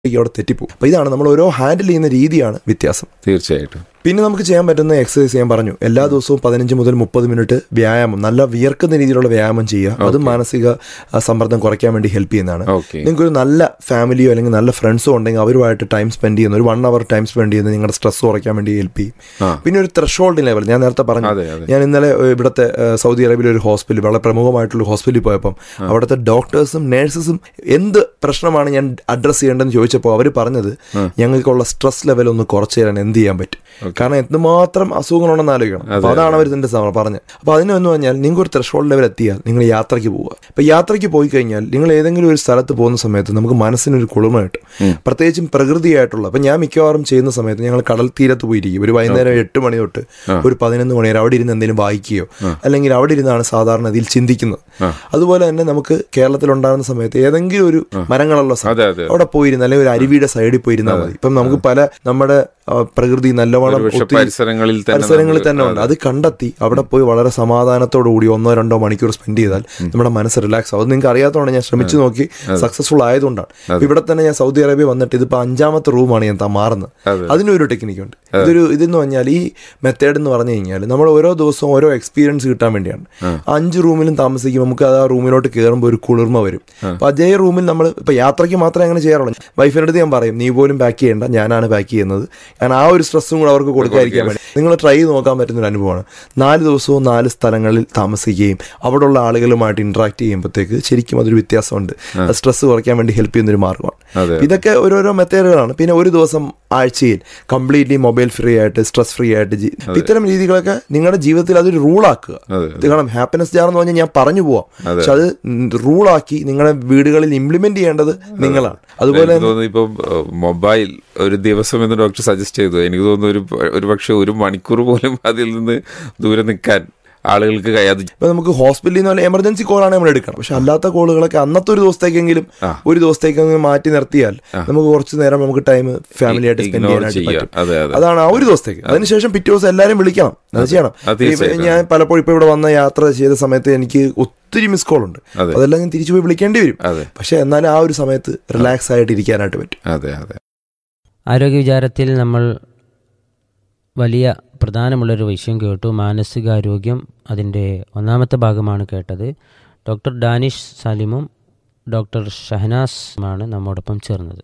അവിടെ തെറ്റിപ്പോകും അപ്പോൾ ഇതാണ് നമ്മൾ ഓരോ ഹാൻഡിൽ ചെയ്യുന്ന രീതിയാണ് വ്യത്യാസം തീർച്ചയായിട്ടും പിന്നെ നമുക്ക് ചെയ്യാൻ പറ്റുന്ന എക്സസൈസ് ഞാൻ പറഞ്ഞു എല്ലാ ദിവസവും പതിനഞ്ച് മുതൽ മുപ്പത് മിനിറ്റ് വ്യായാമം നല്ല വിയർക്കുന്ന രീതിയിലുള്ള വ്യായാമം ചെയ്യുക അത് മാനസിക ആ, സമ്മർദ്ദം കുറയ്ക്കാൻ വേണ്ടി ഹെൽപ്പ് ചെയ്യുന്നതാണ് ഓക്കെ നിങ്ങൾക്ക് ഒരു നല്ല ഫാമിലിയോ അല്ലെങ്കിൽ നല്ല ഫ്രണ്ട്സോ ഉണ്ടെങ്കിൽ അവരുമായിട്ട് ടൈം സ്പെൻഡ് ചെയ്യുന്ന ഒരു വൺ അവർ ടൈം സ്പെൻഡ് ചെയ്യുന്നത് നിങ്ങളുടെ സ്ട്രെസ് കുറയ്ക്കാൻ വേണ്ടി ഹെൽപ്പ് ചെയ്യും ആ. പിന്നെ ഒരു ത്രഷോൾഡ് ലെവൽ ഞാൻ നേരത്തെ പറഞ്ഞു അതെ അതെ ഞാൻ ഇന്നലെ ഏഹ്, ഇവിടുത്തെ ഏഹ്, സൗദി അറേബ്യയിലെ ഒരു ഹോസ്പിറ്റൽ വളരെ പ്രമുഖമായിട്ടുള്ള ഹോസ്പിറ്റലിൽ പോയപ്പം അവിടുത്തെ ഡോക്ടേഴ്സും നേഴ്സസും എന്ത് പ്രശ്നമാണ് ഞാൻ അഡ്രസ്സ് ചെയ്യേണ്ടതെന്ന് ചോദിച്ചപ്പോൾ അവർ പറഞ്ഞത് ഞങ്ങൾക്കുള്ള സ്ട്രെസ് ലെവൽ ഒന്ന് കുറച്ച് തരാൻ എന്ത് ചെയ്യാൻ പറ്റും കാരണം എന്തുമാത്രം അസുഖങ്ങളുണ്ടെന്ന് ആലോചിക്കണം അപ്പോൾ അതാണ് അവർ ഇതിന്റെ സമയം പറഞ്ഞത് അപ്പോൾ അതിനെന്ന് പറഞ്ഞാൽ നിങ്ങൾക്ക് ഒരു ത്രഷോൾഡ് ലെവൽ എത്തിയാൽ നിങ്ങൾ യാത്രയ്ക്ക് പോവുക അപ്പോൾ യാത്രയ്ക്ക് പോയി കഴിഞ്ഞാൽ നിങ്ങൾ ഏതെങ്കിലും ഒരു സ്ഥലത്ത് പോകുന്ന സമയത്ത് നമുക്ക് മനസ്സിനൊരു കുളിർമ കിട്ടും പ്രത്യേകിച്ചും പ്രകൃതിയായിട്ടുള്ള അപ്പം ഞാൻ മിക്കവാറും ചെയ്യുന്ന സമയത്ത് ഞങ്ങൾ കടൽ തീരത്ത് പോയിരിക്കും ഒരു വൈകുന്നേരം എട്ട് മണി തൊട്ട് ഒരു പതിനൊന്ന് മണി വരെ അവിടെ ഇരുന്ന് എന്തെങ്കിലും വായിക്കുകയോ അല്ലെങ്കിൽ അവിടെ ഇരുന്നാണ് സാധാരണ ഇതിൽ ചിന്തിക്കുന്നത് അതുപോലെ തന്നെ നമുക്ക് കേരളത്തിൽ ഉണ്ടാകുന്ന സമയത്ത് ഏതെങ്കിലും ഒരു മരങ്ങളുള്ള സ്ഥലം അതെ അതെ അവിടെ പോയിരുന്ന അല്ലെങ്കിൽ ഒരു അരുവിയുടെ സൈഡിൽ പോയിരുന്നാൽ മതി ഇപ്പം നമുക്ക് പല നമ്മുടെ ആ, പ്രകൃതി നല്ലവണ്ണം വിഷ ഒത്തിരി പരിസരങ്ങളിൽ തന്നെ പരിസരങ്ങളിൽ നമ്മള് തന്നെ ഉണ്ട് അത് കണ്ടെത്തി അവിടെ പോയി വളരെ സമാധാനത്തോടു കൂടി ഒന്നോ രണ്ടോ മണിക്കൂർ സ്പെൻഡ് ചെയ്താൽ നമ്മുടെ മനസ്സ് റിലാക്സ് ആവും അത് നിങ്ങൾക്ക് അറിയാത്തതുകൊണ്ട് ഞാൻ ശ്രമിച്ചു നോക്കി സക്സസ്ഫുൾ ആയതുകൊണ്ടാണ് ഇപ്പൊ ഇവിടെ തന്നെ ഞാൻ സൗദി അറേബ്യ വന്നിട്ട് ഇതിപ്പോ അഞ്ചാമത്തെ റൂമാണ് ഞാൻ താ- മാറുന്നത് അതെ. അതിനൊരു ടെക്നിക്ക് ഉണ്ട് ഇതൊരു ഇതെന്ന് പറഞ്ഞാൽ ഈ മെത്തേഡ് എന്ന് പറഞ്ഞു കഴിഞ്ഞാൽ നമ്മൾ ഓരോ ദിവസവും ഓരോ എക്സ്പീരിയൻസ് കിട്ടാൻ വേണ്ടിയാണ് അഞ്ച് റൂമിലും താമസിക്കുമ്പോൾ നമുക്ക് അത് ആ റൂമിലോട്ട് കയറുമ്പോൾ ഒരു കുളിർമ വരും അപ്പൊ അതേ റൂമിൽ നമ്മൾ ഇപ്പൊ യാത്രയ്ക്ക് മാത്രമേ അങ്ങനെ ചെയ്യാറുള്ളൂ വൈഫിൻ്റെ അടുത്ത് ഞാൻ പറയും നീ പോലും പാക്ക് ചെയ്യേണ്ട ഞാനാണ് പാക്ക് ചെയ്യുന്നത് കാരണം ആ ഒരു സ്ട്രെസ്സും കൂടെ അവർക്ക് കൊടുക്കാതിരിക്കാൻ വേണ്ടി നിങ്ങൾ ട്രൈ ചെയ്ത് നോക്കാൻ പറ്റുന്ന ഒരു അനുഭവമാണ് നാല് ദിവസവും നാല് സ്ഥലങ്ങളിൽ താമസിക്കുകയും അവിടെയുള്ള ആളുകളുമായിട്ട് ഇന്ററാക്ട് ചെയ്യുമ്പോഴത്തേക്ക് ശരിക്കും അതൊരു വ്യത്യാസമുണ്ട് സ്ട്രെസ് കുറയ്ക്കാൻ വേണ്ടി ഹെൽപ്പ് ചെയ്യുന്ന ഒരു മാർഗ്ഗമാണ് അതെ. ഇതൊക്കെ ഓരോരോ മെത്തേഡുകളാണ് പിന്നെ ഒരു ദിവസം ആഴ്ചയിൽ കംപ്ലീറ്റ്ലി മൊബൈൽ ഫ്രീ ആയിട്ട് സ്ട്രെസ് ഫ്രീ ആയിട്ട് ജി- അപ്പൊ ഇത്തരം രീതികളൊക്കെ നിങ്ങളുടെ ജീവിതത്തിൽ അതൊരു റൂളാക്കുക അതെ, ഇത് കാരണം ഹാപ്പിനെസ് ജാർ എന്ന് പറഞ്ഞാൽ ഞാൻ പറഞ്ഞു പോവാം പക്ഷെ അത് റൂളാക്കി നിങ്ങളുടെ വീടുകളിൽ ഇംപ്ലിമെന്റ് ചെയ്യേണ്ടത് നിങ്ങളാണ് അതുപോലെ എനിക്ക് തോന്നുന്നു ഇപ്പം മൊബൈൽ ഒരു ദിവസം എന്ന് ഡോക്ടർ സജസ്റ്റ് ചെയ്തു എനിക്ക് തോന്നുന്നു ഒരു ഒരു പക്ഷെ ഒരു മണിക്കൂർ പോലും അതിൽ നിന്ന് ദൂരെ നിൽക്കാൻ ആളുകൾക്ക് കഴിയാതെ ഇപ്പൊ നമുക്ക് ഹോസ്പിറ്റലിൽ നിന്ന് എമർജൻസി കോളാണ് നമ്മൾ എടുക്കണം പക്ഷെ അല്ലാത്ത കോളുകളൊക്കെ അന്നത്തെ ഒരു ദിവസത്തേക്കെങ്കിലും ഒരു ദിവസത്തേക്കെങ്കിലും മാറ്റി നിർത്തിയാൽ നമുക്ക് കുറച്ച് നേരം നമുക്ക് ടൈം ഫാമിലി ആയിട്ട് സ്പെൻഡ് ഇഗ്നോർ ചെയ്യാനായിട്ട് ചെയ്യാം പറ്റും അതെ അതെ അതാണ് ആ ഒരു ദിവസത്തേക്ക് അതിനുശേഷം പിറ്റേ ദിവസം എല്ലാവരും വിളിക്കണം അത് ചെയ്യണം അത് തീർച്ചയായിട്ടും. ഇപ്പൊ ഞാൻ പലപ്പോഴും ഇപ്പൊ ഇവിടെ വന്ന യാത്ര ചെയ്ത സമയത്ത് എനിക്ക് ഒത്തിരി മിസ് കോൾ ഉണ്ട് അതെ. അതെല്ലാം ഞാൻ തിരിച്ചു പോയി വിളിക്കേണ്ടി വരും അതെ പക്ഷെ എന്നാലും ആ ഒരു സമയത്ത് റിലാക്സ് ആയിട്ട് ഇരിക്കാനായിട്ട് പറ്റും അതെ അതെ ആരോഗ്യ വിചാരത്തിൽ നമ്മൾ വലിയ പ്രധാനമുള്ളൊരു വിഷയം കേട്ടു മാനസികാരോഗ്യം അതിൻ്റെ ഒന്നാമത്തെ ഭാഗമാണ് കേട്ടത് ഡോക്ടർ ഡാനിഷ് സാലിമും ഡോക്ടർ ഷഹനാസുമാണ് നമ്മോടൊപ്പം ചേർന്നത്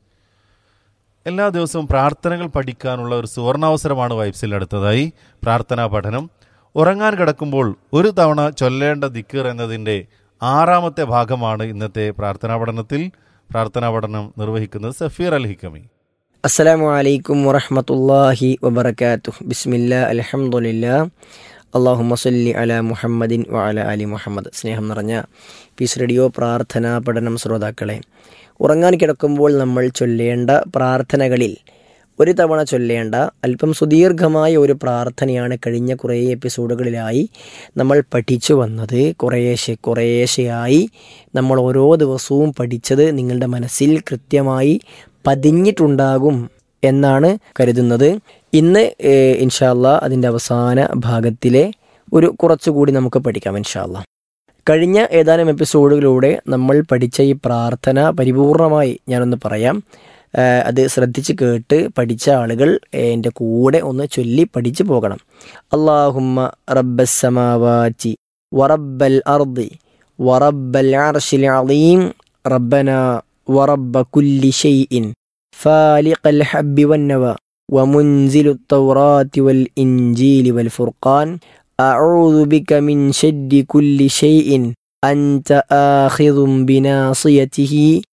എല്ലാ ദിവസവും പ്രാർത്ഥനകൾ പഠിക്കാനുള്ള ഒരു സുവർണാവസരമാണ് വൈബ്സിൽ അടുത്തതായി പ്രാർത്ഥനാ പഠനം ഉറങ്ങാൻ കിടക്കുമ്പോൾ ഒരു തവണ ചൊല്ലേണ്ട ദിക്കർ എന്നതിൻ്റെ ആറാമത്തെ ഭാഗമാണ് ഇന്നത്തെ പ്രാർത്ഥനാ പഠനത്തിൽ പ്രാർത്ഥനാ പഠനം നിർവഹിക്കുന്നത് സഫീർ അൽ ഹിക്കമി അസ്സലാമു അലൈക്കും വറഹ്മത്തുള്ളാഹി വബറകാതുഹു ബിസ്മില്ലാ അൽഹംദുലില്ലാ അള്ളാഹുമ്മ സല്ലി അല മുഹമ്മദിൻ വ അല അലി മുഹമ്മദ് സ്നേഹം നിറഞ്ഞ പീസ് റേഡിയോ പ്രാർത്ഥനാ പഠനം ശ്രോതാക്കളെ ഉറങ്ങാൻ കിടക്കുമ്പോൾ നമ്മൾ ചൊല്ലേണ്ട പ്രാർത്ഥനകളിൽ ഒരു തവണ ചൊല്ലേണ്ട അല്പം സുദീർഘമായ ഒരു പ്രാർത്ഥനയാണ് കഴിഞ്ഞ കുറേ എപ്പിസോഡുകളിലായി നമ്മൾ പഠിച്ചു വന്നത് കുറേശ്ശെ കുറേശ്ശെയായി നമ്മൾ ഓരോ ദിവസവും പഠിച്ചത് നിങ്ങളുടെ മനസ്സിൽ കൃത്യമായി പതിഞ്ഞിട്ടുണ്ടാകും എന്നാണ് കരുതുന്നത് ഇന്ന് ഇൻഷാല്ല അതിൻ്റെ അവസാന ഭാഗത്തിലെ ഒരു കുറച്ചുകൂടി നമുക്ക് പഠിക്കാം ഇൻഷാല്ല കഴിഞ്ഞ ഏതാനും എപ്പിസോഡുകളിലൂടെ നമ്മൾ പഠിച്ച ഈ പ്രാർത്ഥന പരിപൂർണമായി ഞാനൊന്ന് പറയാം ഏഹ് അത് ശ്രദ്ധിച്ച് കേട്ട് പഠിച്ച ആളുകൾ എൻ്റെ കൂടെ ഒന്ന് ചൊല്ലി പഠിച്ചു പോകണം അള്ളാഹുമ്മ റബ്ബസമാവാറ്റി വറബ്ബൽ അർദി വറബ്ബൽ അർഷിൽ അളീം റബ്ബന ورب كل شيء فالق الحب والنوى ومنزل التوراة والإنجيل والفرقان أعوذ بك من شد كل شيء أنت آخذ بناصيته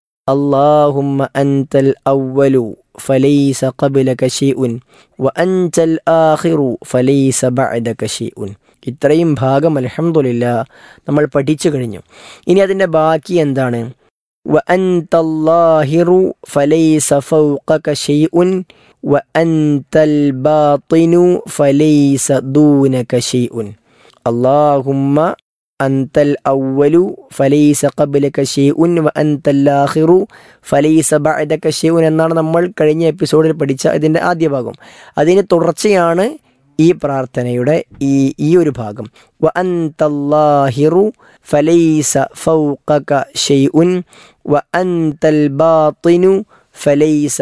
اللهم أنت الأول فليس قبلك شيء وأنت الآخر فليس بعدك شيء ഇത്രയും ഭാഗം അലഹമുല്ല നമ്മൾ പഠിച്ചു കഴിഞ്ഞു ഇനി അതിൻ്റെ ബാക്കി എന്താണ് وأنت الظاهر فليس فوقك شيء وأنت الباطن فليس دونك شيء اللهم أنت الأول فليس قبلك شيء وأنت الآخر فليس بعدك شيء എന്നാണ് നമ്മൾ കഴിഞ്ഞ എപ്പിസോഡിൽ പഠിച്ച ഇതിൻ്റെ ആദ്യ ഭാഗം അതിന് തുടർച്ചയാണ് ഈ പ്രാർത്ഥനയുടെ ഈ ഈ ഒരു ഭാഗം വ അന്തല്ലാഹിറു ഫലൈസ ഫൗഖക ഷൈഉൻ വ അന്തൽ ബാത്തിനു ഫലൈസ